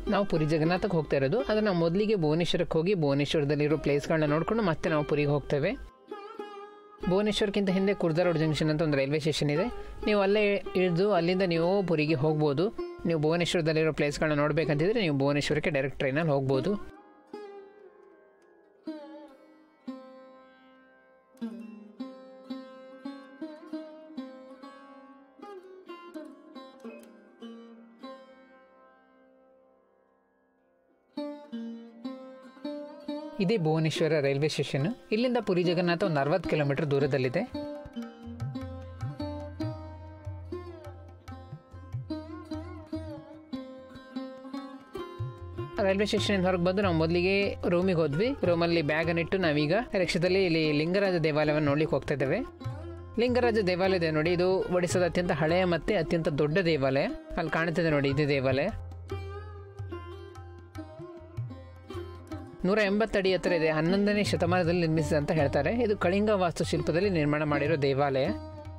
ನಾವು ಪುರಿ ಜಗನ್ನಾಥಕ್ಕೆ ಹೋಗ್ತಾ ಇರೋದು ಆದರೆ ನಾವು ಮೊದಲಿಗೆ ಭುವನೇಶ್ವರಕ್ಕೆ ಹೋಗಿ ಭುವನೇಶ್ವರದಲ್ಲಿರೋ ಪ್ಲೇಸ್ಗಳನ್ನ ನೋಡ್ಕೊಂಡು ಮತ್ತೆ ನಾವು ಪುರಿಗೆ ಹೋಗ್ತೇವೆ ಭುವನೇಶ್ವರಕ್ಕಿಂತ ಹಿಂದೆ ಕುರ್ದಾ ರೋಡ್ ಜಂಕ್ಷನ್ ಅಂತ ಒಂದು ರೈಲ್ವೆ ಸ್ಟೇಷನ್ ಇದೆ ನೀವು ಅಲ್ಲೇ ಇಳಿದು ಅಲ್ಲಿಂದ ನೀವು ಪುರಿಗೆ ಹೋಗ್ಬೋದು ನೀವು ಭುವನೇಶ್ವರದಲ್ಲಿರೋ ಪ್ಲೇಸ್ಗಳನ್ನ ನೋಡಬೇಕಂತಿದ್ರೆ ನೀವು ಭುವನೇಶ್ವರಕ್ಕೆ ಡೈರೆಕ್ಟ್ ಟ್ರೈನಲ್ಲಿ ಹೋಗ್ಬೋದು ಇದೇ ಭುವನೇಶ್ವರ ರೈಲ್ವೆ ಸ್ಟೇಷನ್ ಇಲ್ಲಿಂದ ಪುರಿ ಜಗನ್ನಾಥ ಒಂದು ಅರವತ್ತು ಕಿಲೋಮೀಟರ್ ದೂರದಲ್ಲಿದೆ ರೈಲ್ವೆ ಸ್ಟೇಷನ್ ಹೊರಗೆ ಬಂದು ನಾವು ಮೊದಲಿಗೆ ರೂಮಿಗೆ ಹೋದ್ವಿ ರೂಮಲ್ಲಿ ಬ್ಯಾಗ್ ಅನ್ನಿಟ್ಟು ನಾವೀಗ ರಿಕ್ಷಾದಲ್ಲಿ ಇಲ್ಲಿ ಲಿಂಗರಾಜ ದೇವಾಲಯವನ್ನು ನೋಡ್ಲಿಕ್ಕೆ ಹೋಗ್ತಾ ಇದ್ದೇವೆ ಲಿಂಗರಾಜ ದೇವಾಲಯ ಇದೆ ನೋಡಿ ಇದು ಒಡಿಸ್ಸಾದ ಅತ್ಯಂತ ಹಳೆಯ ಮತ್ತೆ ಅತ್ಯಂತ ದೊಡ್ಡ ದೇವಾಲಯ ಅಲ್ಲಿ ಕಾಣ್ತಿದೆ ನೋಡಿ ಇದೇ ದೇವಾಲಯ ನೂರ ಎಂಬತ್ತಡಿ ಎತ್ತರ ಇದೆ ಹನ್ನೊಂದನೇ ಶತಮಾನದಲ್ಲಿ ನಿರ್ಮಿಸಿದೆ ಅಂತ ಹೇಳ್ತಾರೆ ಇದು ಕಳಿಂಗ ವಾಸ್ತುಶಿಲ್ಪದಲ್ಲಿ ನಿರ್ಮಾಣ ಮಾಡಿರೋ ದೇವಾಲಯ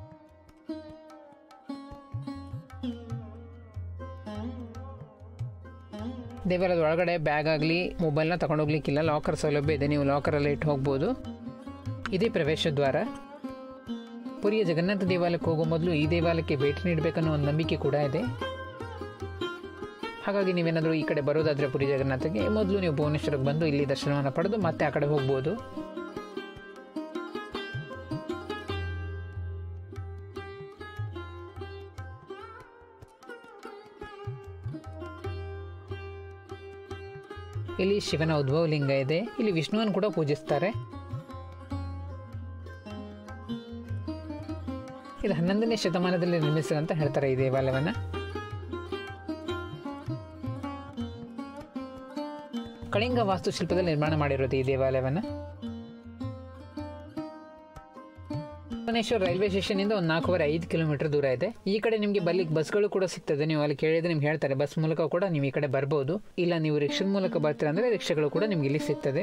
ದೇವಾಲಯದ ಒಳಗಡೆ ಬ್ಯಾಗ್ ಆಗಲಿ ಮೊಬೈಲ್ನ ತಗೊಂಡೋಗ್ಲಿಕ್ಕಿಲ್ಲ ಲಾಕರ್ ಸೌಲಭ್ಯ ಇದೆ ನೀವು ಲಾಕರಲ್ಲಿ ಇಟ್ಟು ಹೋಗ್ಬೋದು ಇದೇ ಪ್ರವೇಶ ದ್ವಾರ ಪುರಿಯ ಜಗನ್ನಾಥ ದೇವಾಲಯಕ್ಕೆ ಹೋಗೋ ಮೊದಲು ಈ ದೇವಾಲಯಕ್ಕೆ ಭೇಟಿ ನೀಡಬೇಕನ್ನೋ ಒಂದು ನಂಬಿಕೆ ಕೂಡ ಇದೆ ಹಾಗಾಗಿ ನೀವೇನಾದರೂ ಈ ಕಡೆ ಬರೋದಾದರೆ ಪುರಿ ಜಗನ್ನಾಥಕ್ಕೆ ಮೊದಲು ನೀವು ಭುವನೇಶ್ವರಕ್ಕೆ ಬಂದು ಇಲ್ಲಿ ದರ್ಶನವನ್ನು ಪಡೆದು ಮತ್ತೆ ಆ ಕಡೆ ಹೋಗ್ಬೋದು ಇಲ್ಲಿ ಶಿವನ ಉದ್ಭವ ಲಿಂಗ ಇದೆ ಇಲ್ಲಿ ವಿಷ್ಣುವನ್ನು ಕೂಡ ಪೂಜಿಸ್ತಾರೆ ಇದು ಹನ್ನೊಂದನೇ ಶತಮಾನದಲ್ಲಿ ನಿರ್ಮಿಸಿದೆ ಅಂತ ಹೇಳ್ತಾರೆ ಈ ದೇವಾಲಯವನ್ನ ಕಳಿಂಗ ವಾಸ್ತುಶಿಲ್ಪದಲ್ಲಿ ನಿರ್ಮಾಣ ಮಾಡಿರೋದು ಈ ದೇವಾಲಯವನ್ನ ಭುವನೇಶ್ವರ ರೈಲ್ವೆ ಸ್ಟೇಷನ್ ಇಂದ ಒಂದು ನಾಲ್ಕೂವರೆ ಐದು ಕಿಲೋಮೀಟರ್ ದೂರ ಇದೆ ಈ ಕಡೆ ನಿಮಗೆ ಬರ್ಲಿಕ್ಕೆ ಬಸ್ಗಳು ಕೂಡ ಸಿಗ್ತದೆ ನೀವು ಅಲ್ಲಿ ಕೇಳಿದ್ರೆ ನಿಮ್ಗೆ ಹೇಳ್ತಾರೆ ಬಸ್ ಮೂಲಕ ಕೂಡ ನೀವು ಈ ಕಡೆ ಬರ್ಬೋದು ಇಲ್ಲ ನೀವು ರಿಕ್ಷದ ಮೂಲಕ ಬರ್ತೀರಾ ಅಂದ್ರೆ ರಿಕ್ಷಾಗಳು ಕೂಡ ನಿಮ್ಗೆ ಇಲ್ಲಿ ಸಿಗ್ತದೆ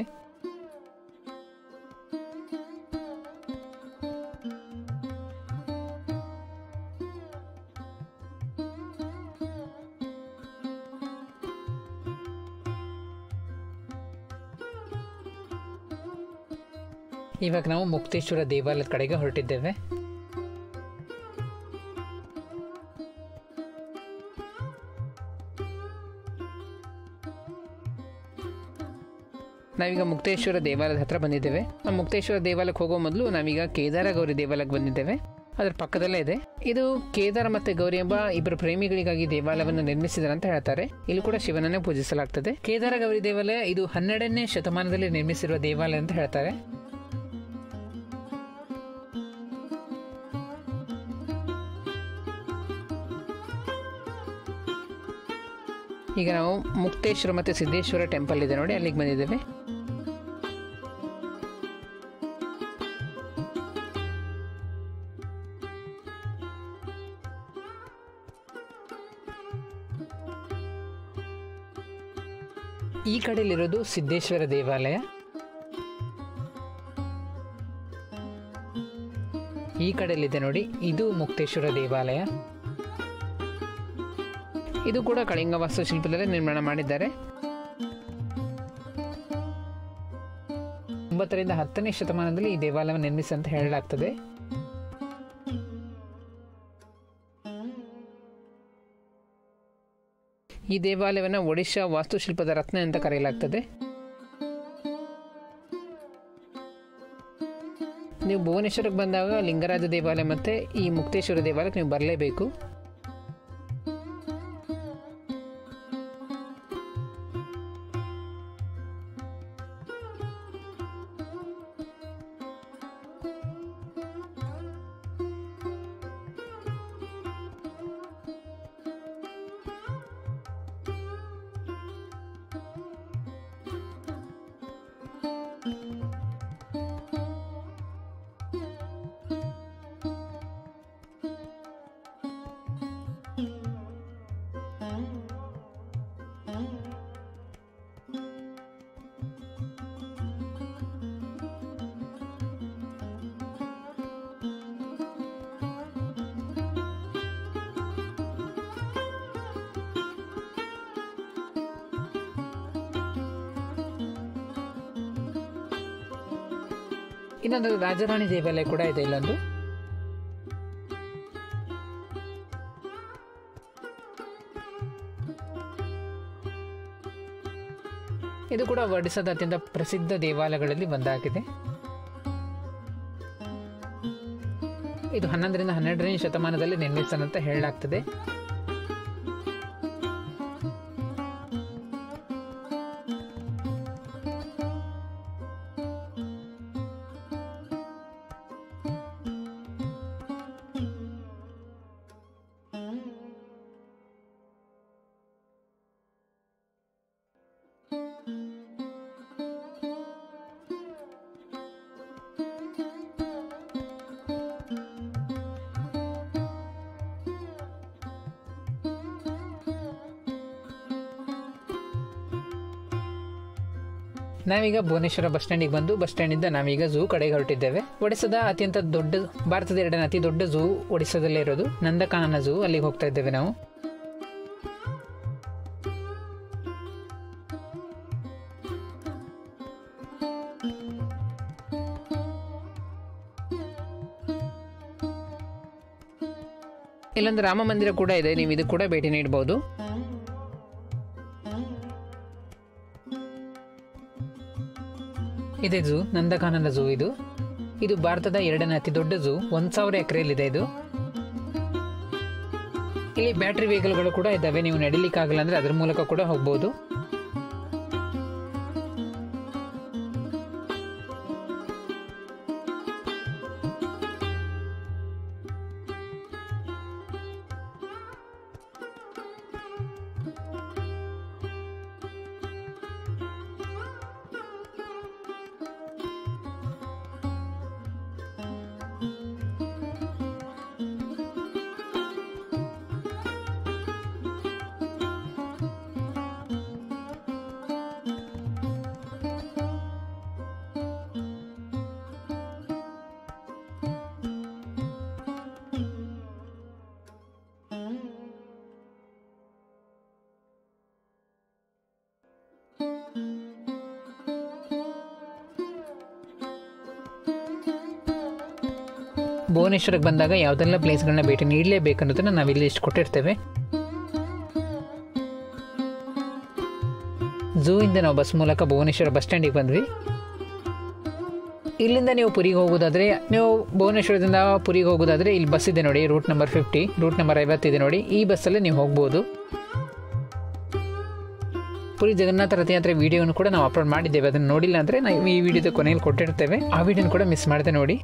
ಇವಾಗ ನಾವು ಮುಕ್ತೇಶ್ವರ ದೇವಾಲಯದ ಕಡೆಗೆ ಹೊರಟಿದ್ದೇವೆ ನಾವೀಗ ಮುಕ್ತೇಶ್ವರ ದೇವಾಲಯದ ಹತ್ರ ಬಂದಿದ್ದೇವೆ ಆ ಮುಕ್ತೇಶ್ವರ ದೇವಾಲಯಕ್ಕೆ ಹೋಗೋ ಮೊದಲು ನಾವೀಗ ಕೇದಾರ ಗೌರಿ ದೇವಾಲಯಕ್ಕೆ ಬಂದಿದ್ದೇವೆ ಅದರ ಪಕ್ಕದಲ್ಲೇ ಇದೆ ಇದು ಕೇದಾರ ಮತ್ತೆ ಗೌರಿ ಎಂಬ ಇಬ್ಬರು ಪ್ರೇಮಿಗಳಿಗಾಗಿ ದೇವಾಲಯವನ್ನು ನಿರ್ಮಿಸಿದ್ದಾರೆ ಅಂತ ಹೇಳ್ತಾರೆ ಇಲ್ಲಿ ಕೂಡ ಶಿವನನ್ನೇ ಪೂಜಿಸಲಾಗ್ತದೆ ಕೇದಾರ ಗೌರಿ ದೇವಾಲಯ ಇದು ಹನ್ನೆರಡನೇ ಶತಮಾನದಲ್ಲಿ ನಿರ್ಮಿಸಿರುವ ದೇವಾಲಯ ಅಂತ ಹೇಳ್ತಾರೆ ಈಗ ನಾವು ಮುಕ್ತೇಶ್ವರ ಮತ್ತೆ ಸಿದ್ದೇಶ್ವರ ಟೆಂಪಲ್ ಇದೆ ನೋಡಿ ಅಲ್ಲಿಗೆ ಬಂದಿದ್ದೇವೆ ಈ ಕಡೆಯಲ್ಲಿರೋದು ಸಿದ್ದೇಶ್ವರ ದೇವಾಲಯ ಈ ಕಡೆಯಲ್ಲಿದೆ ನೋಡಿ ಇದು ಮುಕ್ತೇಶ್ವರ ದೇವಾಲಯ ಇದು ಕೂಡ ಕಳಿಂಗ ವಾಸ್ತುಶಿಲ್ಪದಲ್ಲೇ ನಿರ್ಮಾಣ ಮಾಡಿದ್ದಾರೆ ಒಂಬತ್ತರಿಂದ ಹತ್ತನೇ ಶತಮಾನದಲ್ಲಿ ಈ ದೇವಾಲಯವನ್ನು ನಿರ್ಮಿಸಿ ಅಂತ ಹೇಳಲಾಗ್ತದೆ ಈ ದೇವಾಲಯವನ್ನು ಒಡಿಶಾ ವಾಸ್ತುಶಿಲ್ಪದ ರತ್ನ ಅಂತ ಕರೆಯಲಾಗ್ತದೆ ನೀವು ಭುವನೇಶ್ವರಕ್ಕೆ ಬಂದಾಗ ಲಿಂಗರಾಜ ದೇವಾಲಯ ಮತ್ತು ಈ ಮುಕ್ತೇಶ್ವರ ದೇವಾಲಯಕ್ಕೆ ನೀವು ಬರಲೇಬೇಕು ಇನ್ನೊಂದು ರಾಜರಾಣಿ ದೇವಾಲಯ ಕೂಡ ಇದೆ ಇಲ್ಲೊಂದು ಇದು ಕೂಡ ಒಡಿಸ್ಸಾದ ಅತ್ಯಂತ ಪ್ರಸಿದ್ಧ ದೇವಾಲಯಗಳಲ್ಲಿ ಒಂದಾಗಿದೆ ಇದು ಹನ್ನೊಂದರಿಂದ ಹನ್ನೆರಡನೇ ಶತಮಾನದಲ್ಲಿ ನಿರ್ಮಿಸದಂತ ಹೇಳಲಾಗ್ತದೆ ನಾವೀಗ ಭುವನೇಶ್ವರ ಬಸ್ ಸ್ಟ್ಯಾಂಡಿಗೆ ಬಂದು ಬಸ್ ಸ್ಟ್ಯಾಂಡಿಂದ ನಾವೀಗ ಝೂ ಕಡೆಗೆ ಹೊರಟಿದ್ದೇವೆ ಒಡಿಸ್ಸಾದ ಅತ್ಯಂತ ದೊಡ್ಡ ಭಾರತದ ಎರಡನೇ ಅತಿ ದೊಡ್ಡ ಝೂ ಒಡಿಸ್ಸಾದಲ್ಲೇ ಇರೋದು ನಂದಕಾನನ ಝೂ ಅಲ್ಲಿಗೆ ಹೋಗ್ತಾ ಇದ್ದೇವೆ ನಾವು ಇಲ್ಲೊಂದು ರಾಮ ಮಂದಿರ ಕೂಡ ಇದೆ ನೀವು ಇದು ಕೂಡ ಭೇಟಿ ನೀಡಬಹುದು ಇದೆ ಝೂ ನಂದಕಾನನ ಝೂ ಇದು ಇದು ಭಾರತದ ಎರಡನೇ ಅತಿ ದೊಡ್ಡ ಝೂ ಒಂದ್ ಸಾವಿರ ಎಕರೆಯಲ್ಲಿದೆ ಇದು ಇಲ್ಲಿ ಬ್ಯಾಟ್ರಿ ವೆಹಿಕಲ್ಗಳು ಕೂಡ ಇದ್ದಾವೆ ನೀವು ನಡಿಲಿಕ್ಕಾಗಲ್ಲ ಅಂದ್ರೆ ಅದ್ರ ಮೂಲಕ ಕೂಡ ಹೋಗ್ಬೋದು ಭುವನೇಶ್ವರಕ್ಕೆ ಬಂದಾಗ ಯಾವುದೆಲ್ಲ ಪ್ಲೇಸ್ಗಳನ್ನ ಭೇಟಿ ನೀಡಲೇಬೇಕು ಅನ್ನೋದನ್ನ ನಾವಿಲ್ಲಿ ಇಷ್ಟು ಕೊಟ್ಟಿರ್ತೇವೆ ಝೂ ಇಂದ ನಾವು ಬಸ್ ಮೂಲಕ ಭುವನೇಶ್ವರ ಬಸ್ ಸ್ಟ್ಯಾಂಡಿಗೆ ಬಂದ್ವಿ ಇಲ್ಲಿಂದ ನೀವು ಪುರಿಗೆ ಹೋಗೋದಾದ್ರೆ ನೀವು ಭುವನೇಶ್ವರದಿಂದ ಪುರಿಗೆ ಹೋಗೋದಾದ್ರೆ ಇಲ್ಲಿ ಬಸ್ ಇದೆ ನೋಡಿ route number fifty route number ಐವತ್ತಿದೆ ನೋಡಿ ಈ ಬಸ್ಸಲ್ಲೇ ನೀವು ಹೋಗ್ಬೋದು ಪುರಿ ಜಗನ್ನಾಥ ರಥಯಾತ್ರೆ ವಿಡಿಯೋನು ಕೂಡ ನಾವು ಅಪ್ಲೋಡ್ ಮಾಡಿದ್ದೇವೆ ಅದನ್ನು ನೋಡಿಲ್ಲ ಅಂದರೆ ನಾವು ಈ ವಿಡಿಯೋದ ಕೊನೆಯಲ್ಲಿ ಕೊಟ್ಟಿರ್ತೇವೆ ಆ ವಿಡಿಯೋನ ಕೂಡ ಮಿಸ್ ಮಾಡದೆ ನೋಡಿ